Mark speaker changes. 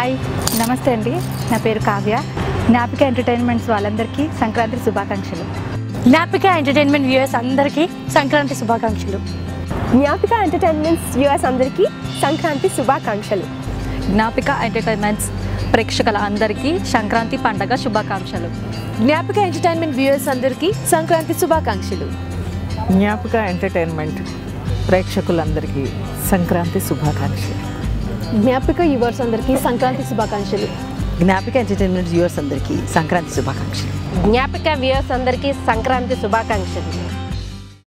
Speaker 1: hi నమస్తే అండి నా పేరు కావ్య జ్ఞాపిక ఎంటర్టైన్మెంట్స్ వాళ్ళందరికీ సంక్రాంతి శుభాకాంక్షలు
Speaker 2: జ్ఞాపిక ఎంటర్టైన్మెంట్ వ్యూయర్స్ అందరికీ సంక్రాంతి శుభాకాంక్షలు
Speaker 3: జ్ఞాపిక ఎంటర్టైన్మెంట్స్ వ్యూవర్స్ అందరికీ సంక్రాంతి శుభాకాంక్షలు
Speaker 1: జ్ఞాపిక ఎంటర్టైన్మెంట్స్ ప్రేక్షకుల అందరికీ సంక్రాంతి పండగ శుభాకాంక్షలు
Speaker 2: జ్ఞాపిక ఎంటర్టైన్మెంట్ వ్యూయర్స్ అందరికీ సంక్రాంతి శుభాకాంక్షలు
Speaker 4: జ్ఞాపక ఎంటర్టైన్మెంట్ ప్రేక్షకులందరికీ సంక్రాంతి శుభాకాంక్షలు
Speaker 2: జ్ఞాపిక వ్యూవర్స్ అందరికీ సంక్రాంతి శుభాకాంక్షలు
Speaker 5: జ్ఞాపిక ఎంటర్టైన్మెంట్ వ్యూవర్స్ అందరికీ సంక్రాంతి శుభాకాంక్షలు
Speaker 3: జ్ఞాపిక వ్యూవర్స్ అందరికీ సంక్రాంతి శుభాకాంక్షలు